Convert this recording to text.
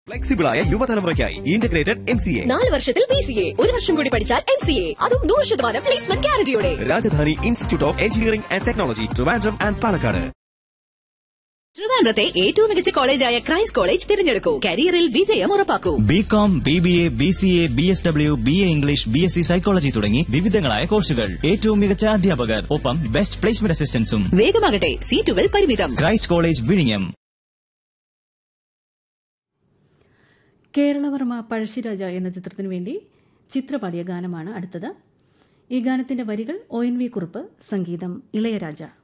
ഫ്ലെക്സിബിളായ യുവതലമുറയ്ക്കായി integrated M C A നാല് വർഷത്തിൽ ബി സി എ ഒരു വർഷം കൂടി പഠിച്ചാൽ എം സി എ അതും നൂറ് ശതമാനം പ്ലേസ്മെന്റ് ഗ്യാരണ്ടിയോടെ Rajadhani institute of engineering and technology Trivandrum and Palakkad ട്രിവാൻഡ്രത്തെ ഏറ്റവും മികച്ച കോളേജായ ക്രൈസ്റ്റ് കോളേജ് തിരഞ്ഞെടുക്കൂ കരിയറിൽ വിജയം ഉറപ്പാക്കൂ B com B B A B C A B S W B A English B S C psychology തുടങ്ങി വിവിധങ്ങളായ കോഴ്സുകൾ ഏറ്റവും മികച്ച അധ്യാപകർ ഒപ്പം ബെസ്റ്റ് പ്ലേസ്മെന്റ് അസിസ്റ്റൻസും വേഗമാകട്ടെ സീറ്റുകൾ പരിമിതം ക്രൈസ്റ്റ് കോളേജ് വിഴിഞ്ഞം കേരളവർമ്മ പഴശ്ശിരാജ എന്ന ചിത്രത്തിനു വേണ്ടി ചിത്ര പാടിയ ഗാനമാണ് അടുത്തത് ഈ ഗാനത്തിന്റെ വരികൾ ഒ എൻ വി കുറുപ്പ് സംഗീതം ഇളയരാജ